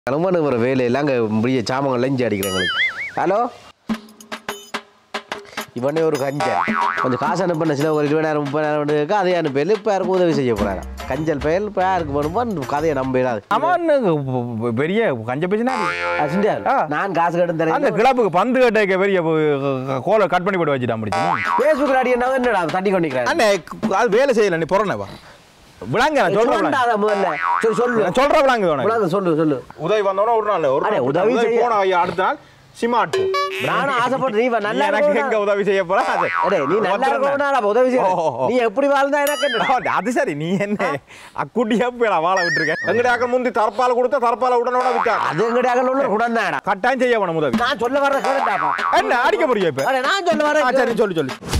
கலமான ஒரு வேலையெல்லாம் அங்கே முடிய சாமங்கள் லஞ்சு அடிக்கிறேன் எங்களுக்கு ஹலோ இவனே ஒரு கஞ்சல் கொஞ்சம் காசு அனுப்பின சில ஒரு இருபதாயிரம் முப்பதாயிரம் இருக்கு அதே அனுப்பி இப்போ யாருக்கும் உதவி செய்ய போகிறாங்க கஞ்சல் பெயர் இப்போ யாருக்கு வேணுமோ அந்த கதையை நம்பிடாது அவன் பெரிய கஞ்ச பேசினா அசிண்டியார் ஆ. நான் காசு கடன் அந்த தரேன் கிளப்புக்கு பந்து கட்ட பெரிய கோலை கட் பண்ணி போட்டு வச்சுட்டான் முடிச்சு ஃபேஸ்புக்கில் அடி என்ன என்னடா தட்டி கொண்டிருக்கிறேன் அண்ணே அது வேலை செய்யல நீ பொறனவா விளாங்க நான் சொல்றேன் விளாங்க. சொல்லாத முதல்ல சரி சொல்லு நான் சொல்றேன் விளாங்க உனக்கு. உலகம் சொல்லு சொல்லு உதவி வந்தோடனே ஒரு நாள் ஒரு அண்ணே, நாள் உதவி உதவி செய்ய- போன ஐயா அடுத்த நாள் சிமாட் நானும் ஆசைப்பட்டு நீ வா, நல்லா எனக்கு எங்க இருக்கணும் உதவி செய்ய போற அது அடே நீ நல்லா இருக்கணும் அப்ப உதவி செய்ய ஓ, ஓ, ஓ. நீ எப்படி வாழ்ந்தா எனக்கு என்னடா ஆ, அது சரி நீ என்ன அக்குட்டியா போய் வாழ விட்டுருக்க எங்கடைய முந்தி தரப்பால கொடுத்தா தரப்பால உடனே விட்டாங்க அது எங்கடியாக உள்ள குடந்தாடா கட்டாயம் செய்ய வேணும் உதவி நான் சொல்ல வர கேட்டாப்பா என்ன அடிக்க முடியும் இப்ப அடே நான் சொல்ல ஆ, வர சரி சொல்லு சொல்லு